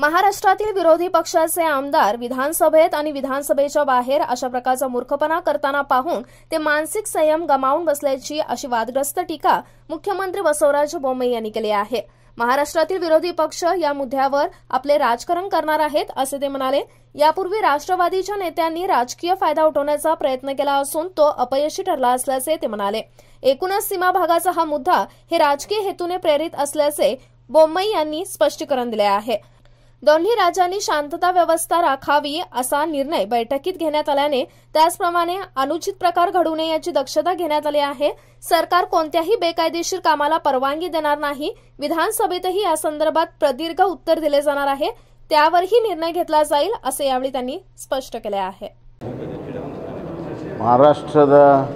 महाराष्ट्रातील विरोधी पक्षाचे आमदार विधानसभेत आणि विधानसभेच्या बाहेर अशा प्रकारचा मूर्खपणा करताना पाहून ते मानसिक संयम गमावून बसल्याची अशी वादग्रस्त टीका मुख्यमंत्री बसवराज बोम्मई यांनी केली आहे महाराष्ट्रातील विरोधी पक्ष या मुद्द्यावर आपले राजकारण करणार आहेत असे ते म्हणाले यापूर्वी राष्ट्रवादीच्या नेत्यांनी राजकीय फायदा उठवण्याचा प्रयत्न केला असून तो अपयशी ठरला असल्याचे ते म्हणाले एकूणच सीमा भागाचा हा मुद्दा हे राजकीय हेतूने प्रेरित असल्याचे बोम्मई यांनी स्पष्टीकरण दिले आहे दोन्ही राज्यांनी शांतता व्यवस्था राखावी असा निर्णय बैठकीत घेण्यात आल्याने त्याचप्रमाणे अनुचित प्रकार घडू नये याची दक्षता घेण्यात आली आहे सरकार कोणत्याही बेकायदेशीर कामाला परवानगी देणार नाही विधानसभेतही या संदर्भात प्रदीर्घ उत्तर दिले जाणार आहे त्यावरही निर्णय घेतला जाईल असे यावेळी त्यांनी स्पष्ट केले आहे ಮಹಾರಾಷ್ಟ್ರದ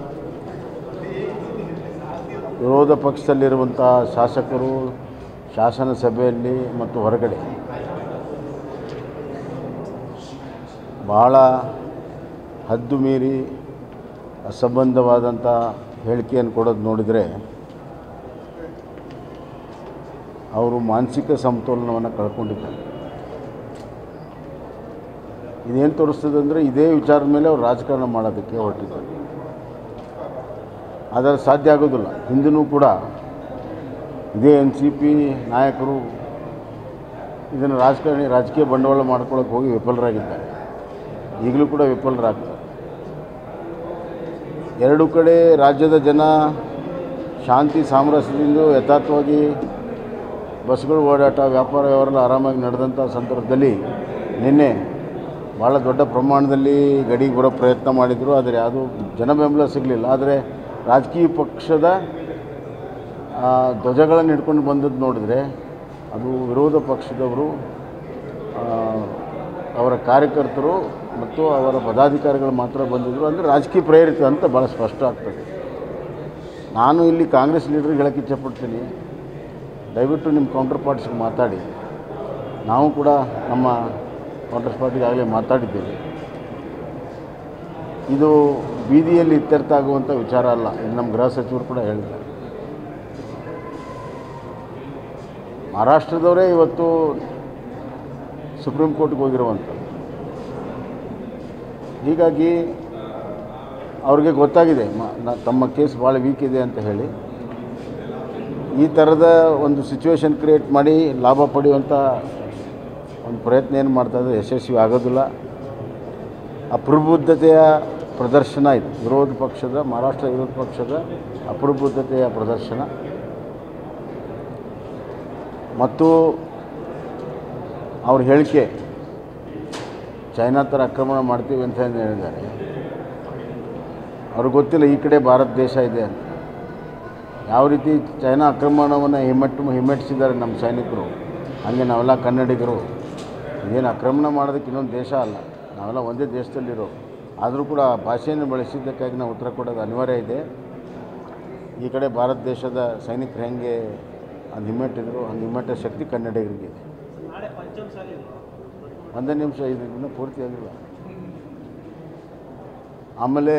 ವಿರೋಧ ಪಕ್ಷದಲ್ಲಿರುವಂಥ ಶಾಸಕರು ಶಾಸನ ಸಭೆಯಲ್ಲಿ ಮತ್ತು ಹೊರಗಡೆ ಬಹಳ ಹದ್ದು ಮೀರಿ ಅಸಂಬಂಧವಾದಂಥ ಹೇಳಿಕೆಯನ್ನು ಕೊಡೋದು ನೋಡಿದರೆ ಅವರು ಮಾನಸಿಕ ಸಮತೋಲನವನ್ನು ಕಳ್ಕೊಂಡಿದ್ದಾರೆ ಇದೇನು ತೋರಿಸ್ತದೆ ಅಂದರೆ ಇದೇ ವಿಚಾರದ ಮೇಲೆ ಅವ್ರು ರಾಜಕಾರಣ ಮಾಡೋದಕ್ಕೆ ಹೊರಟಿದ್ದಾರೆ ಆದರೆ ಸಾಧ್ಯ ಆಗೋದಿಲ್ಲ ಹಿಂದೂ ಕೂಡ ಇದೇ ಎನ್ ಸಿ ಪಿ ನಾಯಕರು ಇದನ್ನು ರಾಜಕಾರಣಿ ರಾಜಕೀಯ ಬಂಡವಾಳ ಮಾಡ್ಕೊಳ್ಳೋಕೆ ಹೋಗಿ ವಿಫಲರಾಗಿದ್ದಾರೆ ಈಗಲೂ ಕೂಡ ವಿಫಲರಾಗ್ತಾರೆ ಎರಡು ಕಡೆ ರಾಜ್ಯದ ಜನ ಶಾಂತಿ ಸಾಮರಸ್ಯದಿಂದ ಯಥಾರ್ಥವಾಗಿ ಬಸ್ಗಳು ಓಡಾಟ ವ್ಯಾಪಾರ ವ್ಯವಹಾರ ಆರಾಮಾಗಿ ನಡೆದಂಥ ಸಂದರ್ಭದಲ್ಲಿ ನಿನ್ನೆ ಭಾಳ ದೊಡ್ಡ ಪ್ರಮಾಣದಲ್ಲಿ ಗಡಿಗೆ ಬರೋ ಪ್ರಯತ್ನ ಮಾಡಿದರು ಆದರೆ ಯಾವುದೂ ಜನ ಬೆಂಬಲ ಸಿಗಲಿಲ್ಲ ಆದರೆ ರಾಜಕೀಯ ಪಕ್ಷದ ಆ, ಧ್ವಜಗಳನ್ನು ಹಿಡ್ಕೊಂಡು ಬಂದದ್ದು ನೋಡಿದರೆ ಅದು ವಿರೋಧ ಪಕ್ಷದವರು ಆ, ಅವರ ಕಾರ್ಯಕರ್ತರು ಮತ್ತು ಅವರ ಪದಾಧಿಕಾರಿಗಳು ಮಾತ್ರ ಬಂದಿದ್ದರು ಅಂದರೆ ರಾಜಕೀಯ ಪ್ರೇರಿತ ಅಂತ ಭಾಳ ಸ್ಪಷ್ಟ ಆಗ್ತದೆ ನಾನು ಇಲ್ಲಿ ಕಾಂಗ್ರೆಸ್ ಲೀಡ್ರಿಗೆ ಹೇಳಕ್ಕೆ ಇಚ್ಛಪಡ್ತೀನಿ ದಯವಿಟ್ಟು ನಿಮ್ಮ ಕೌಂಟರ್ ಪಾರ್ಟ್ಸ್ಗೆ ಮಾತಾಡಿ ನಾವು ಕೂಡ ನಮ್ಮ ಕಾಂಗ್ರೆಸ್ ಪಾರ್ಟಿಗಾಗಲೇ ಮಾತಾಡಿದ್ದೇವೆ ಇದು ಬೀದಿಯಲ್ಲಿ ಇತ್ಯರ್ಥ ಆಗುವಂಥ ವಿಚಾರ ಅಲ್ಲ ಇದು ನಮ್ಮ ಗೃಹ ಸಚಿವರು ಕೂಡ ಹೇಳಿದ್ದಾರೆ ಮಹಾರಾಷ್ಟ್ರದವರೇ ಇವತ್ತು ಸುಪ್ರೀಂ ಕೋರ್ಟ್ಗೆ ಹೋಗಿರುವಂಥದ್ದು ಹೀಗಾಗಿ ಅವ್ರಿಗೆ ಗೊತ್ತಾಗಿದೆ ಮ- ನ- ತಮ್ಮ ಕೇಸ್ ಭಾಳ ವೀಕ್ ಇದೆ ಅಂತ ಹೇಳಿ ಈ ಥರದ ಒಂದು ಸಿಚುವೇಶನ್ ಕ್ರಿಯೇಟ್ ಮಾಡಿ ಲಾಭ ಪಡೆಯುವಂಥ ಒಂದು ಪ್ರಯತ್ನ ಏನು ಮಾಡ್ತಾಯಿದ್ರೆ ಯಶಸ್ವಿ ಆಗೋದಿಲ್ಲ ಅಪ್ರಬುದ್ಧತೆಯ ಪ್ರದರ್ಶನ ಇದು ವಿರೋಧ ಪಕ್ಷದ ಮಹಾರಾಷ್ಟ್ರ ವಿರೋಧ ಪಕ್ಷದ ಅಪ್ರಬುದ್ಧತೆಯ ಪ್ರದರ್ಶನ ಮತ್ತು ಅವ್ರ ಹೇಳಿಕೆ ಚೈನಾ ಥರ ಆಕ್ರಮಣ ಮಾಡ್ತೀವಿ ಅಂತ ಏನು ಹೇಳಿದ್ದಾರೆ ಅವ್ರಿಗೆ ಗೊತ್ತಿಲ್ಲ ಈ ಕಡೆ ಭಾರತ ದೇಶ ಇದೆ ಅಂತ ಯಾವ ರೀತಿ ಚೈನಾ ಆಕ್ರಮಣವನ್ನು ಹಿಮ್ಮೆಟ್ಟು ಹಿಮ್ಮೆಟ್ಟಿಸಿದ್ದಾರೆ ನಮ್ಮ ಸೈನಿಕರು ಹಾಗೆ ನಾವೆಲ್ಲ ಕನ್ನಡಿಗರು ಇದೇನು ಆಕ್ರಮಣ ಮಾಡೋದಕ್ಕೆ ಇನ್ನೊಂದು ದೇಶ ಅಲ್ಲ ನಾವೆಲ್ಲ ಒಂದೇ ದೇಶದಲ್ಲಿರೋ ಆದರೂ ಕೂಡ ಭಾಷೆಯನ್ನು ಬಳಸಿದ್ದಕ್ಕಾಗಿ ನಾವು ಉತ್ತರ ಕೊಡೋದು ಅನಿವಾರ್ಯ ಇದೆ ಈ ಕಡೆ ಭಾರತ ದೇಶದ ಸೈನಿಕರು ಹೆಂಗೆ ಅದು ಹಿಮ್ಮೆಟ್ಟಿದ್ರು ಹಂಗೆ ಹಿಮ್ಮೆಟ್ಟೋ ಶಕ್ತಿ ಕನ್ನಡಿಗರಿಗೆ ಇದೆ ಒಂದೇ ನಿಮಿಷ ಇದು ಇನ್ನೂ ಪೂರ್ತಿ ಆಗಿಲ್ಲ ಆಮೇಲೆ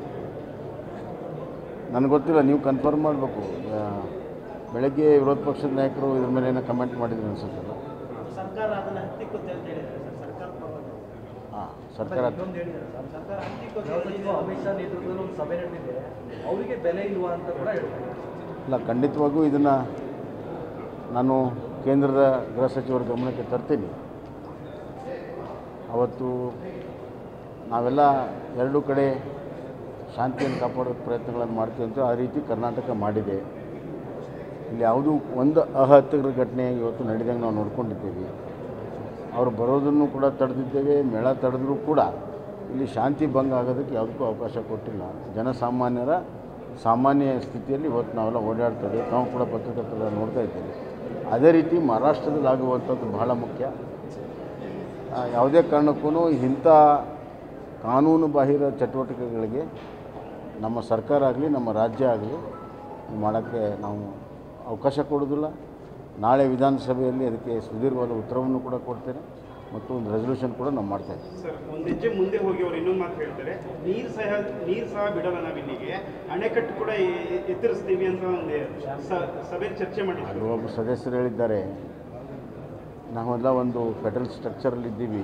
ನನಗೆ ಗೊತ್ತಿಲ್ಲ ನೀವು ಕನ್ಫರ್ಮ್ ಮಾಡಬೇಕು ಬೆಳಗ್ಗೆ ವಿರೋಧ ಪಕ್ಷದ ನಾಯಕರು ಇದ್ರ ಮೇಲೆ ಏನೋ ಕಮೆಂಟ್ ಮಾಡಿದ್ರು ಅನ್ಸುತ್ತಲ್ಲ ಸರ್ಕಾರ ಅದನ್ನ ಹತ್ತಿಕ್ಕುತ್ತೆ ಅಂತ ಹೇಳಿದ್ದಾರೆ ಸರ್ ಸರ್ಕಾರ ಪರವಾಗಿ ಹಾಂ ಸರ್ಕಾರ ಇನ್ನೊಂದು ಹೇಳಿದ್ದಾರೆ ಸರ್ ಸರ್ಕಾರ ಹತ್ತಿಕ್ಕುತ್ತೆ ಗೃಹ ಸಚಿವ ಅಮಿತ್ ಶಾ ನೇತೃತ್ವದಲ್ಲಿ ಒಂದು ಸಭೆ ನಡೆದಿದೆ ಅವರಿಗೆ ಬೆಲೆ ಇಲ್ವಾ ಅಂತ ಕೂಡ ಹೇಳ್ತಾರೆ ಇಲ್ಲ ಖಂಡಿತವಾಗೂ ಇದನ್ನು ನಾನು ಕೇಂದ್ರದ ಗೃಹ ಸಚಿವರ ಗಮನಕ್ಕೆ ತರ್ತೀನಿ ಅವತ್ತು ನಾವೆಲ್ಲ ಎರಡೂ ಕಡೆ ಶಾಂತಿಯನ್ನು ಕಾಪಾಡೋ ಪ್ರಯತ್ನಗಳನ್ನು ಮಾಡ್ತೀವಿ ಅಂತ ಆ ರೀತಿ ಕರ್ನಾಟಕ ಮಾಡಿದೆ ಇಲ್ಲಿ ಯಾವುದೂ ಒಂದು ಅಹತ್ಯಕರ ಘಟನೆ ಇವತ್ತು ನಡೆದಂಗೆ ನಾವು ನೋಡ್ಕೊಂಡಿದ್ದೀವಿ ಅವರು ಬರೋದನ್ನು ಕೂಡ ತಡೆದಿದ್ದೇವೆ ಮೇಳ ತಡೆದರೂ ಕೂಡ ಇಲ್ಲಿ ಶಾಂತಿ ಭಂಗ ಆಗೋದಕ್ಕೆ ಯಾವುದಕ್ಕೂ ಅವಕಾಶ ಕೊಟ್ಟಿಲ್ಲ ಜನಸಾಮಾನ್ಯರ ಸಾಮಾನ್ಯ ಸ್ಥಿತಿಯಲ್ಲಿ ಇವತ್ತು ನಾವೆಲ್ಲ ಓಡಾಡ್ತೇವೆ ನಾವು ಕೂಡ ಪತ್ರಕರ್ತರ ನೋಡ್ತಾ ಇದ್ದೇವೆ ಅದೇ ರೀತಿ ಮಹಾರಾಷ್ಟ್ರದಲ್ಲಿ ಆಗುವಂಥದ್ದು ಬಹಳ ಮುಖ್ಯ ಆ, ಯಾವುದೇ ಕಾರಣಕ್ಕೂ ಇಂಥ ಕಾನೂನು ಬಾಹಿರ ಚಟುವಟಿಕೆಗಳಿಗೆ ನಮ್ಮ ಸರ್ಕಾರ ಆಗಲಿ ನಮ್ಮ ರಾಜ್ಯ ಆಗಲಿ ಮಾಡೋಕ್ಕೆ ನಾವು ಅವಕಾಶ ಕೊಡೋದಿಲ್ಲ ನಾಳೆ ವಿಧಾನಸಭೆಯಲ್ಲಿ ಅದಕ್ಕೆ ಸುದೀರ್ಘವಾದ ಉತ್ತರವನ್ನು ಕೂಡ ಕೊಡ್ತೇನೆ ಮತ್ತು ಒಂದು ರೆಸಲ್ಯೂಷನ್ ಕೂಡ ನಾವು ಮಾಡ್ತಾ ಇದ್ದೀವಿ ಸರ್ ಒಂದು ಹೆಜ್ಜೆ ಮುಂದೆ ಹೋಗಿ ಅವ್ರು ಇನ್ನೊಂದು ಮಾತು ಹೇಳ್ತಾರೆ ನೀರು ಸಹ ನೀರು ಸಹ ಬಿಡಲ್ಲ ನಾವಿಲ್ಲಿಗೆ ಅಣೆಕಟ್ಟು ಕೂಡ ಎ- ಎತ್ತರಿಸ್ತೀವಿ ಅಂತ ಒಂದು ಸ- ಸಭೆ ಚರ್ಚೆ ಮಾಡಿದ್ರು ಅಲ್ಲಿ ಒಬ್ಬ ಸದಸ್ಯರು ಹೇಳಿದ್ದಾರೆ ನಾವೆಲ್ಲ ಒಂದು ಫೆಡರಲ್ ಸ್ಟ್ರಕ್ಚರಲ್ಲಿ ಇದ್ದೀವಿ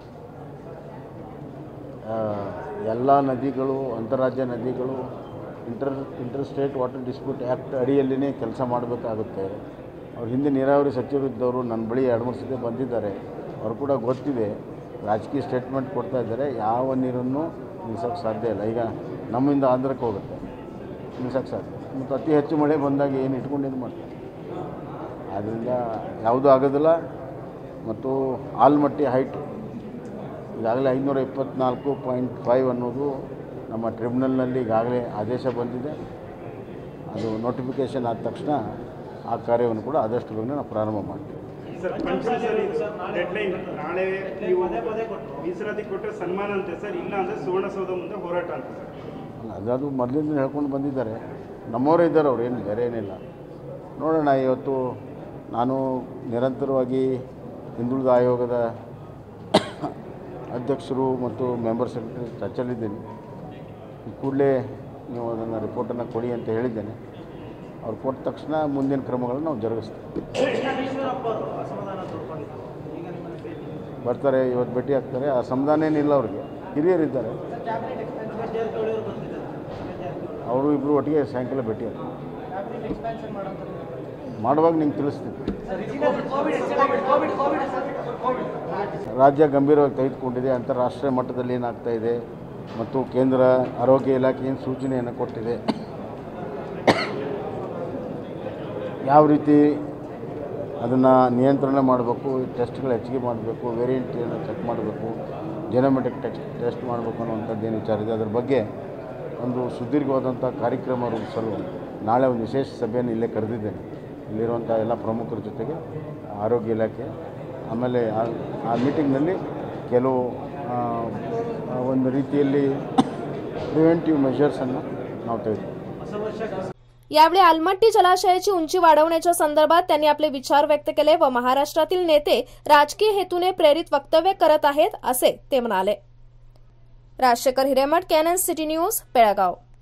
ಎಲ್ಲ ನದಿಗಳು ಅಂತಾರಾಜ್ಯ ನದಿಗಳು inter inter state water dispute act ಅಡಿಯಲ್ಲಿನೇ ಕೆಲಸ ಮಾಡಬೇಕಾಗುತ್ತೆ ಅವ್ರು ಹಿಂದೆ ನೀರಾವರಿ ಸಚಿವರಿದ್ದವರು ನನ್ನ ಬಳಿ ಎರಡು ಮೂರು ಸತಿ ಬಂದಿದ್ದಾರೆ ಅವ್ರು ಕೂಡ ಗೊತ್ತಿದೆ ರಾಜಕೀಯ ಸ್ಟೇಟ್ಮೆಂಟ್ ಕೊಡ್ತಾ ಇದ್ದಾರೆ ಯಾವ ನೀರನ್ನು ನಿಲ್ಸೋಕ್ಕೆ ಸಾಧ್ಯ ಇಲ್ಲ ಈಗ ನಮ್ಮಿಂದ ಆಂಧ್ರಕ್ಕೆ ಹೋಗುತ್ತೆ ನಿಲ್ಸೋಕ್ಕೆ ಸಾಧ್ಯ ಮತ್ತು ಅತಿ ಹೆಚ್ಚು ಮಳೆ ಬಂದಾಗ ಏನು ಇಟ್ಕೊಂಡು ಇದು ಮಾಡ್ತಾರೆ ಆದ್ದರಿಂದ ಯಾವುದೂ ಆಗೋದಿಲ್ಲ ಮತ್ತು ಆಲ್ಮಟ್ಟಿ ಹೈಟ್ ಈಗಾಗಲೇ ಐನೂರ ಇಪ್ಪತ್ತ್ನಾಲ್ಕು ಪಾಯಿಂಟ್ ಫೈವ್ ಅನ್ನೋದು ನಮ್ಮ ಟ್ರಿಬ್ಯುನಲ್ನಲ್ಲಿ ಈಗಾಗಲೇ ಆದೇಶ ಬಂದಿದೆ ಅದು ನೋಟಿಫಿಕೇಷನ್ ಆದ ತಕ್ಷಣ ಆ ಕಾರ್ಯವನ್ನು ಕೂಡ ಆದಷ್ಟು ಬೇಗನೆ ನಾವು ಪ್ರಾರಂಭ ಮಾಡ್ತೀವಿ ಸರ್ ಪಂಚಮಸಾಲಿ ಡೆಡ್ಲೈನ್ ನಾಳೆ ನೀವು ಮೀಸಲಾತಿ ಕೊಟ್ಟರೆ ಸನ್ಮಾನ ಅಂತೆ ಸರ್ ಇಲ್ಲ ಅಂದರೆ ಸುವರ್ಣಸೌಧ ಮುಂದೆ ಹೋರಾಟ ಅಂತ ಸರ್ ಅಲ್ಲ, ಅದು ಮೊದಲಿಂದ ಹೇಳ್ಕೊಂಡು ಬಂದಿದ್ದಾರೆ ನಮ್ಮವರೇ ಇದ್ದಾರೆ ಅವ್ರು ಏನು ಬೇರೆ ಏನಿಲ್ಲ ನೋಡೋಣ ಇವತ್ತು ನಾನು ನಿರಂತರವಾಗಿ ಹಿಂದುಳಿದ ಆಯೋಗದ ಅಧ್ಯಕ್ಷರು ಮತ್ತು ಮೆಂಬರ್ ಸೆಕ್ರೆಟರಿ ಚರ್ಚೆಯಲ್ಲಿದ್ದೀನಿ ಈ ಕೂಡಲೇ ನೀವು ಅದನ್ನು ರಿಪೋರ್ಟನ್ನು ಕೊಡಿ ಅಂತ ಹೇಳಿದ್ದೇನೆ ಅವ್ರು ಕೊಟ್ಟ ತಕ್ಷಣ ಮುಂದಿನ ಕ್ರಮಗಳನ್ನು ನಾವು ಜರುಗಿಸ್ತೀವಿ ಈಶ್ವರಪ್ಪ ಅವರು ಅಸಮಾಧಾನ ತೋರ್ಕೊಂಡಿದ್ರು ಈಗ ನಿಮ್ಮನ್ನು ಭೇಟಿ ಬರ್ತಾರೆ ಇವತ್ತು ಭೇಟಿ ಆಗ್ತಾರೆ ಆ ಸಂಧಾನ ಏನಿಲ್ಲ ಅವ್ರಿಗೆ ಹಿರಿಯರಿದ್ದಾರೆ ಕ್ಯಾಬಿನೆಟ್ ಎಕ್ಸ್ಪೆನ್ಷನ್ ಜಾರಕಿಹೊಳಿ ಅವರು ಬಂದಿದ್ದಾರೆ ರಮೇಶ್ ಜಾರಕಿಹೊಳಿ ಅವರು ಇಬ್ಬರು ಒಟ್ಟಿಗೆ ಸಾಯಂಕಾಲ ಭೇಟಿ ಆಗ್ತಾರೆ ಕ್ಯಾಬಿನೆಟ್ ಎಕ್ಸ್ಪೆನ್ಷನ್ ಮಾಡೋಂಥ ಮಾಡುವಾಗ ನಿಂಗೆ ತಿಳಿಸ್ತೀನಿ ಕೋವಿಡ್ ಕೋವಿಡ್ ಕೋವಿಡ್ ಕೋವಿಡ್ ರಾಜ್ಯ ಗಂಭೀರವಾಗಿ ತೆಗೆದುಕೊಂಡಿದೆ ಅಂತಾರಾಷ್ಟ್ರೀಯ ಮಟ್ಟದಲ್ಲಿ ಏನಾಗ್ತಾ ಇದೆ ಮತ್ತು ಕೇಂದ್ರ ಆರೋಗ್ಯ ಇಲಾಖೆ ಏನು ಸೂಚನೆಯನ್ನು ಕೊಟ್ಟಿದೆ ಯಾವ ರೀತಿ ಅದನ್ನು ನಿಯಂತ್ರಣ ಮಾಡಬೇಕು ಟೆಸ್ಟ್ಗಳು ಹೆಚ್ಚಿಗೆ ಮಾಡಬೇಕು ವೇರಿಯಂಟನ್ನು ಚೆಕ್ ಮಾಡಬೇಕು ಜೆನೋಮೆಟಿಕ್ ಟೆಸ್ಟ್ ಟೆಸ್ಟ್ ಮಾಡಬೇಕು ಅನ್ನುವಂಥದ್ದು ಏನು ವಿಚಾರ ಇದೆ ಅದ್ರ ಬಗ್ಗೆ ಒಂದು ಸುದೀರ್ಘವಾದಂಥ ಕಾರ್ಯಕ್ರಮ ರೂಪಿಸಲು ನಾಳೆ ಒಂದು ವಿಶೇಷ ಸಭೆಯನ್ನು ಇಲ್ಲೇ ಕರೆದಿದ್ದೇನೆ ಇಲ್ಲಿರುವಂಥ ಎಲ್ಲ ಪ್ರಮುಖರ ಜೊತೆಗೆ ಆರೋಗ್ಯ ಇಲಾಖೆ ಆಮೇಲೆ ಆ- ಆ ಮೀಟಿಂಗ್ನಲ್ಲಿ ಕೆಲವು ಆ, ಆ ಒಂದು ರೀತಿಯಲ್ಲಿ ಪ್ರಿವೆಂಟಿವ್ ಮೆಷರ್ಸನ್ನು ನಾವು ತೆಗೆದು ಹೊಸ ವರ್ಷ यावेळी आलमट्टी जलाशयाची उंची वाढवण्याच्या संदर्भात त्यांनी आपले विचार व्यक्त केले व महाराष्ट्रातील नेते राजकीय हेतूने प्रेरित वक्तव्य करत आहेत असे ते म्हणाले Rajashekar Hiremath Canon City News Belgaum